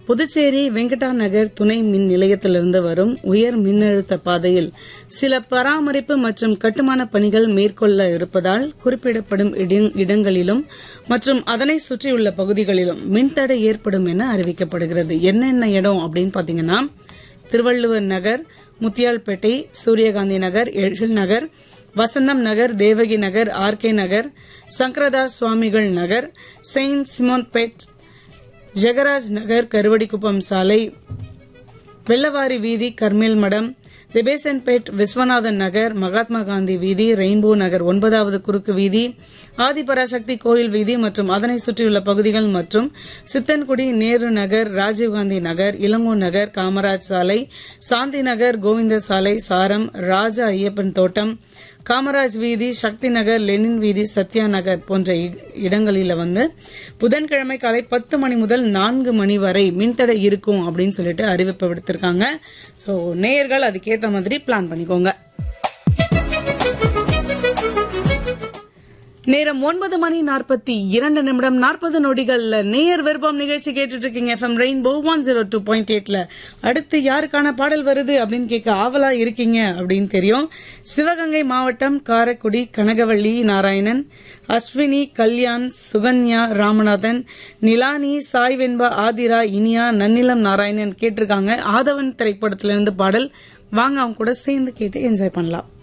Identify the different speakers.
Speaker 1: புதுச்சேரி வெங்கடா நகர் துணை மின் நிலையத்திலிருந்து வரும் உயர் மின்னழுத்த பாதையில் சில பராமரிப்பு மற்றும் கட்டுமான பணிகள் மேற்கொள்ள இருப்பதால் குறிப்பிடப்படும் இடங்- இடங்களிலும் மற்றும் அதனை சுற்றியுள்ள பகுதிகளிலும் மின்தடை ஏற்படும் என அறிவிக்கப்படுகிறது என்னென்ன இடம் அப்படின்னு பாத்தீங்கன்னா Thiruvalluvar Nagar Muthialpet Suryakanthi Nagar Ezhil Nagar Vasantham Nagar Devaki Nagar R K Nagar Sankaradas Swamigal Nagar Saint Simon Pet Jegaraj Nagar Karuvadikuppam சாலை வெள்ளவாரி வீதி கர்மேல் மடம் திபேசன்பேட் விஸ்வநாதன் நகர் மகாத்மா காந்தி வீதி ரெயின்போ நகர் ஒன்பதாவது குறுக்கு வீதி ஆதிபராசக்தி கோயில் வீதி மற்றும் அதனை சுற்றியுள்ள பகுதிகள் மற்றும் சித்தன்குடி நேரு நகர் ராஜீவ்காந்தி நகர் இளங்கோ நகர் காமராஜ் சாலை சாந்தி நகர் கோவிந்த சாலை சாரம் ராஜா ஐயப்பன் தோட்டம் காமராஜ் வீதி சக்தி நகர் லெனின் வீதி சத்யா நகர் போன்ற இ- இடங்களில வந்து புதன்கிழமை காலை பத்து மணி முதல் நான்கு மணி வரை மின்தடை இருக்கும் அப்படின்னு சொல்லிட்டு அறிவிப்பு விடுத்திருக்காங்க சோ நேயர்கள் அதுக்கேத்த மாதிரி பிளான் பண்ணிக்கோங்க நேரம் ஒன்பது மணி நாற்பத்தி இரண்டு நிமிடம் நாற்பது நொடிகள்ல நேயர் விருப்பம் நிகழ்ச்சி கேட்டுட்டு இருக்கீங்க FM Rainbow one zero two point எயிட்ல அடுத்து யாருக்கான பாடல் வருது அப்படின்னு கேட்க ஆவலா இருக்கீங்க அப்படின்னு தெரியும் சிவகங்கை மாவட்டம் காரைக்குடி கனகவள்ளி நாராயணன் அஸ்வினி கல்யாண் சுகன்யா ராமநாதன் நிலானி சாய் வெண்பா ஆதிரா இனியா நன்னிலம் நாராயணன் கேட்டிருக்காங்க ஆதவன் திரைப்படத்திலிருந்து பாடல் வாங்க அவங்க கூட சேர்ந்து கேட்டு என்ஜாய் பண்ணலாம்